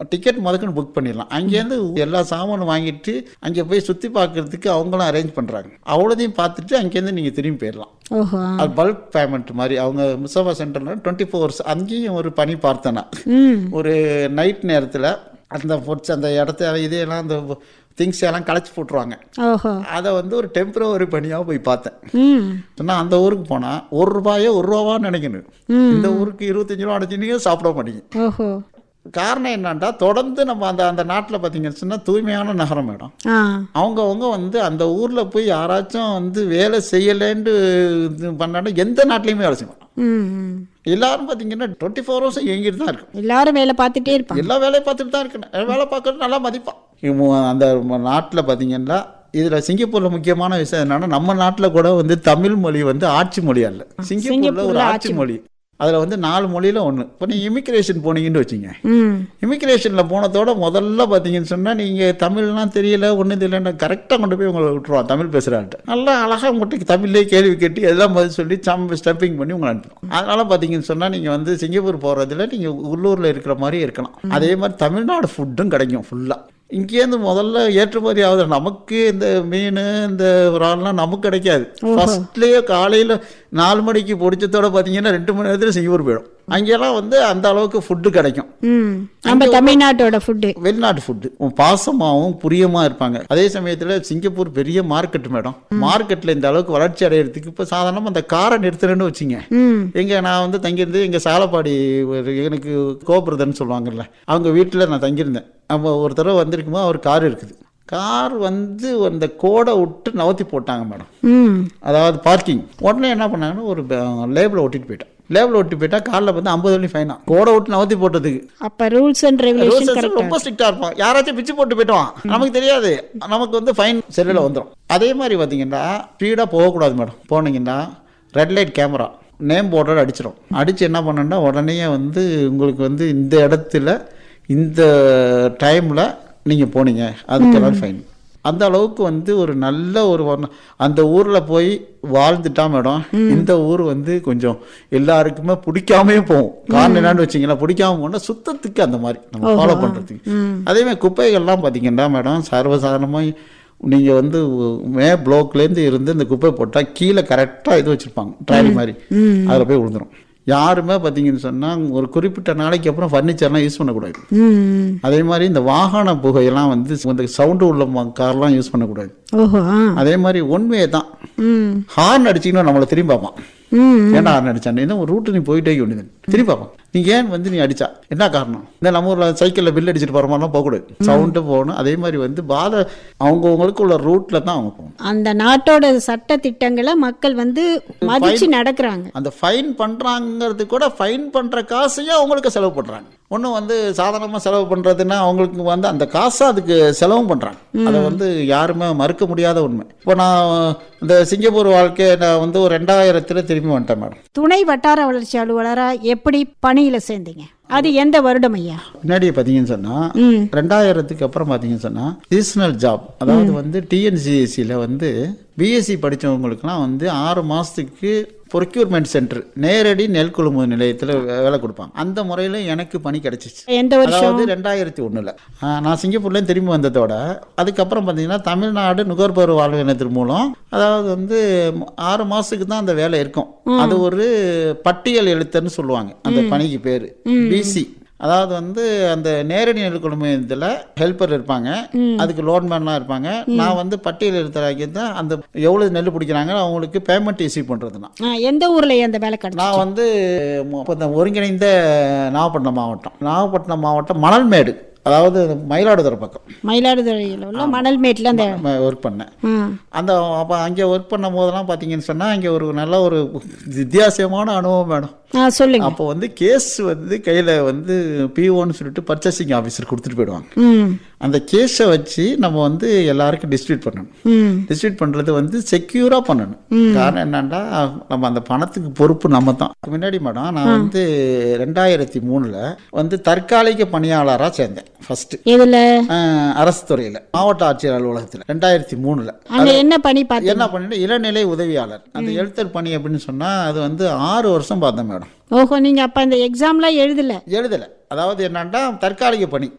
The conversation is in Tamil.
டிக்கெட் முதக்குன்னு புக் பண்ணிடலாம் அங்கேருந்து எல்லா சாமானும் வாங்கிட்டு அங்கே போய் சுற்றி பார்க்கறதுக்கு அவங்களும் அரேஞ்ச் பண்ணுறாங்க அவ்வளோதையும் பார்த்துட்டு அங்கேருந்து நீங்கள் திரும்பி போயிடலாம் ஓஹோ அது பல்க் பேமெண்ட் மாதிரி அவங்க முசஃபா சென்டரில் டுவெண்ட்டி ஃபோர் ஹவர்ஸ் அங்கேயும் ஒரு பணி பார்த்தேன் ம் ஒரு நைட் நேரத்தில் அந்த ஃபுட்ஸ் அந்த இடத்த இதையெல்லாம் அந்த திங்ஸ் எல்லாம் களைச்சி போட்டுருவாங்க ஓஹோ அதை வந்து ஒரு டெம்பரவரி பணியாக போய் பார்த்தேன் ம் சொன்னா அந்த ஊருக்கு போனால் ஒரு ரூபாயோ ஒரு ரூபாவான்னு நினைக்கணும் இந்த ஊருக்கு இருபத்தஞ்சு ரூபா அடைச்சினீங்க சாப்பிட மாட்டீங்க ஓஹோ காரணம் என்னன்னா தொடர்ந்து நம்ம அந்த அந்த நாட்டில் பார்த்தீங்கன்னு சொன்னால் தூய்மையான நகரம் மேடம் ஆ அவங்கவுங்க வந்து அந்த ஊரில் போய் யாராச்சும் வந்து வேலை செய்யலைன்னு இது பண்ணாலும் எந்த நாட்டிலையுமே வேலை செய்ய மாட்டாங்க ம் ம். எல்லாரும் பார்த்தீங்கன்னா டுவெண்ட்டி ஃபோர் ஹவர்ஸும் இயங்கிட்டு தான் இருக்கும் எல்லாரும் வேலை பார்த்துட்டே இருப்பாங்க எல்லா வேலையும் பார்த்துட்டு தான் இருக்கணும் வேலை பார்க்கறது நல்லா மதிப்பான் இவங்க அந்த நாட்டில் பார்த்தீங்கன்னா இதில் சிங்கப்பூரில் முக்கியமான விஷயம் என்னன்னா நம்ம நாட்டில் கூட வந்து தமிழ் மொழி வந்து ஆட்சி மொழியா இல்லை சிங்கப்பூரில் ஒரு சிங்கப்பூர்ல ஆட்சி மொழி அதில் வந்து நாலு மொழியில் ஒன்று இப்போ நீங்கள் இமிக்ரேஷன் போனீங்கன்னு வச்சுங்க ம் இமிக்ரேஷனில் போனதோட முதல்ல பார்த்தீங்கன்னு சொன்னால் நீங்கள் தமிழ்லாம் தெரியல ஒன்றும் தெரியலன்னா கரெக்டாக கொண்டு போய் உங்களை விட்டுருவான் தமிழ் பேசுகிறான்ட்டு நல்லா அழகாக உங்கள்கிட்ட தமிழ்லேயே கேள்வி கேட்டு எல்லாம் பதில் சொல்லி சம் ஸ்டெப்பிங் பண்ணி உங்களை அனுப்பிடும் அதனால் பார்த்தீங்கன்னு சொன்னால் நீங்கள் வந்து சிங்கப்பூர் போகிறதுல நீங்கள் உள்ளூரில் இருக்கிற மாதிரி இருக்கலாம் அதே மாதிரி தமிழ்நாடு ஃபுட்டும் கிடைக்கும் ஃபுல்லாக இங்கேருந்து முதல்ல ஏற்றுமதி ஆகுது நமக்கு இந்த மீன் இந்த இறால்லாம் நமக்கு கிடைக்காது ஃபர்ஸ்ட்லேயே காலையில் நாலு மணிக்கு பிடிச்சதோட பார்த்தீங்கன்னா ரெண்டு மணி நேரத்தில் சிங்கப்பூர் போயிடும் அங்கெல்லாம் வந்து அந்த அளவுக்கு ஃபுட்டு கிடைக்கும் ம் நம்ம தமிழ்நாட்டோட ஃபுட்டு வெளிநாட்டு ஃபுட்டு பாசமாகவும் புரியமாக இருப்பாங்க அதே சமயத்தில் சிங்கப்பூர் பெரிய மார்க்கெட் மேடம் மார்க்கெட்டில் இந்த அளவுக்கு வளர்ச்சி அடையிறதுக்கு இப்போ சாதாரணமாக அந்த காரை நிறுத்துறேன்னு வச்சுங்க ம் எங்க நான் வந்து தங்கியிருந்து எங்கள் சாலப்பாடி ஒரு எனக்கு கோபுரதன்னு சொல்லுவாங்கல்ல அவங்க வீட்டில் நான் தங்கியிருந்தேன் அப்போ ஒரு தடவை வந்திருக்குமோ அவர் கார் இருக்குது கார் வந்து அந்த கோடை விட்டு நவத்தி போட்டாங்க மேடம் ம் அதாவது பார்க்கிங் உடனே என்ன பண்ணாங்கன்னா ஒரு லேபிளை ஒட்டிட்டு போயிட்டேன் லேபிள் ஒட்டி போயிட்டா காரில் வந்து ஐம்பது வழி ஃபைனா கோடை விட்டு நவத்தி போட்டதுக்கு அப்ப rules and regulation Rules correct ரொம்ப ஸ்ட்ரிக்டா இருப்பான் யாராச்சும் பிச்சு போட்டு போயிட்டுவான் நமக்கு தெரியாது நமக்கு வந்து ஃபைன் செல்லில் வந்துடும் அதே மாதிரி பார்த்தீங்கன்னா ஸ்பீடாக போகக்கூடாது மேடம் போனீங்கன்னா ரெட் லைட் கேமரா நேம் போர்டோட அடிச்சிடும் அடித்து என்ன பண்ணணும்னா உடனே வந்து உங்களுக்கு வந்து இந்த இடத்துல இந்த டைமில் நீங்கள் போனீங்க அதுக்கெல்லாம் ஃபைன் அந்த அளவுக்கு வந்து ஒரு நல்ல ஒரு வர்ண- அந்த ஊரில் போய் வாழ்ந்துட்டா மேடம் இந்த ஊர் வந்து கொஞ்சம் எல்லாருக்குமே பிடிக்காமே போகும் காரணம் என்னன்னு வச்சிங்களா பிடிக்காம போனால் சுத்தத்துக்கு அந்த மாதிரி நம்ம ஃபாலோ பண்ணுறதுக்கு அதே மாதிரி குப்பைகள்லாம் பார்த்தீங்கன்னா மேடம் சர்வசாதாரணமாக நீங்கள் வந்து மே பிளாக்லேருந்து இருந்து இந்த குப்பை போட்டால் கீழே கரெக்டாக இது வச்சுருப்பாங்க ட்ராலி மாதிரி அதில் போய் விழுந்துரும் யாருமே பார்த்தீங்கன்னு சொன்னால் ஒரு குறிப்பிட்ட நாளைக்கு அப்புறம் ஃபர்னிச்சர்லாம் யூஸ் பண்ணக்கூடாது ம் அதே மாதிரி இந்த வாகன புகையெல்லாம் வந்து இந்த சவுண்டு உள்ள ம- கார்லாம் யூஸ் பண்ணக்கூடாது ஓஹோ ஆ அதே மாதிரி ஒன்வே தான் ம் ஹார்ன் அடிச்சிங்கன்னா நம்மளை திரும்பி பார்ப்பான் ம் ஏன்டா ஹார்ன் அடிச்சான் என்ன ஒரு ரூட்டு நீ போயிட்டே வேண்டியது திரும்பி பார்ப்பான் நீ ஏன் வந்து நீ அடிச்சா என்ன காரணம் இந்த நம்ம ஊரில் சைக்கிளில் பில் அடிச்சிட்டு போகிற மாதிரிலாம் போகக்கூடாது சவுண்டு போகணும் அதே மாதிரி வந்து பாதை அவங்கவுங்களுக்கு உள்ள ரூட்டில் தான் அவங்க போகணும் அந்த நாட்டோட சட்ட திட்டங்களை மக்கள் வந்து மதிச்சு நடக்கிறாங்க அந்த ஃபைன் பண்ணுறாங்கிறது கூட ஃபைன் பண்ணுற காசையும் அவங்களுக்கு செலவு பண்ணுறாங்க ஒன்றும் வந்து சாதாரணமாக செலவு பண்ணுறதுன்னா அவங்களுக்கு வந்து அந்த காசை அதுக்கு செலவும் பண்ணுறாங்க அதை வந்து யாருமே மறுக்க முடியாத உண்மை இப்போ நான் இந்த சிங்கப்பூர் வாழ்க்கையை நான் வந்து ஒரு ரெண்டாயிரத்தில் திரும்பி வந்துட்டேன் மேடம் துணை வட்டார வளர்ச்சி அலுவலரா எப்படி பணியில சேர்ந்தீங்க அது எந்த வருடம் ஐயா முன்னாடி பார்த்தீங்கன்னு சொன்னால் ம் ரெண்டாயிரத்துக்கு அப்புறம் பார்த்தீங்கன்னு சொன்னால் சீசனல் ஜாப் அதாவது வந்து டிஎன்சிஎஸ்சியில் வந்து பிஎஸ்சி படித்தவங்களுக்குலாம் வந்து ஆறு மாதத்துக்கு ப்ரொக்யூர்மெண்ட் சென்டர் நேரடி நெல் கொள்முதல் நிலையத்தில் வேலை கொடுப்பாங்க அந்த முறையில் எனக்கு பணி கிடைச்சிச்சு எந்த வருஷம் அதாவது ரெண்டாயிரத்தி ஒன்றில் நான் சிங்கப்பூர்லேயும் திரும்பி வந்ததோட அதுக்கப்புறம் பார்த்தீங்கன்னா தமிழ்நாடு நுகர்பொருள் வாழ்வினத்தின் மூலம் அதாவது வந்து ஆறு மாதத்துக்கு தான் அந்த வேலை இருக்கும் அது ஒரு பட்டியல் எழுத்தர்னு சொல்லுவாங்க அந்த பணிக்கு பேர் பிசி அதாவது வந்து அந்த நேரடி நெல் கொள்முதல் ஹெல்ப்பர் இருப்பாங்க அதுக்கு லோன்மேன்லாம் இருப்பாங்க நான் வந்து பட்டியல் எழுத்தராக்கி தான் அந்த எவ்வளவு நெல் பிடிக்கிறாங்க அவங்களுக்கு பேமெண்ட் இஷ்யூ பண்ணுறது நான் ஆ, எந்த ஊர்ல அந்த வேலை கிடைச்சது நான் வந்து இப்போ இந்த ஒருங்கிணைந்த நாகப்பட்டினம் மாவட்டம் நாகப்பட்டினம் மாவட்டம் மணல்மேடு அதாவது மயிலாடுதுறை பக்கம் மயிலாடுதுறையில் உள்ள மணல்மேட்டில் அந்த ஒர்க் பண்ணேன் ம் அந்த அப்போ அங்கே ஒர்க் பண்ணும் போதெல்லாம் பார்த்தீங்கன்னு சொன்னால் அங்கே ஒரு நல்ல ஒரு வித்தியாசமான அனுபவம் மேடம் ஆ சொல்லுங்க அப்போ வந்து கேஸ் வந்து கையில் வந்து பிஓன்னு சொல்லிட்டு பர்ச்சேசிங் ஆஃபீஸர் கொடுத்துட்டு போயிடுவாங்க ம் அந்த கேஸை வச்சு நம்ம வந்து எல்லாருக்கும் டிஸ்ட்ரிபியூட் பண்ணணும் ம் டிஸ்ட்ரிபியூட் பண்ணுறது வந்து செக்யூராக பண்ணணும் காரணம் என்னன்னா நம்ம அந்த பணத்துக்கு பொறுப்பு நம்ம தான் முன்னாடி மேடம் நான் வந்து ரெண்டாயிரத்தி மூணில் வந்து தற்காலிக பணியாளராக சேர்ந்தேன் ஃபர்ஸ்ட் இதுல அரசு துறையில் மாவட்ட ஆட்சியர் அலுவலகத்தில் ரெண்டாயிரத்தி மூணில் அங்க என்ன பணி பார்த்தீங்க என்ன பண்ணிட்டு இளநிலை உதவியாளர் அந்த எழுத்தர் பணி அப்படின்னு சொன்னால் அது வந்து ஆறு வருஷம் பார்த்தேன் மேடம் ஓஹோ நீங்க அப்ப அந்த எக்ஸாம்லாம் எழுதல எழுதலை அதாவது என்னன்னா தற்காலிக பணி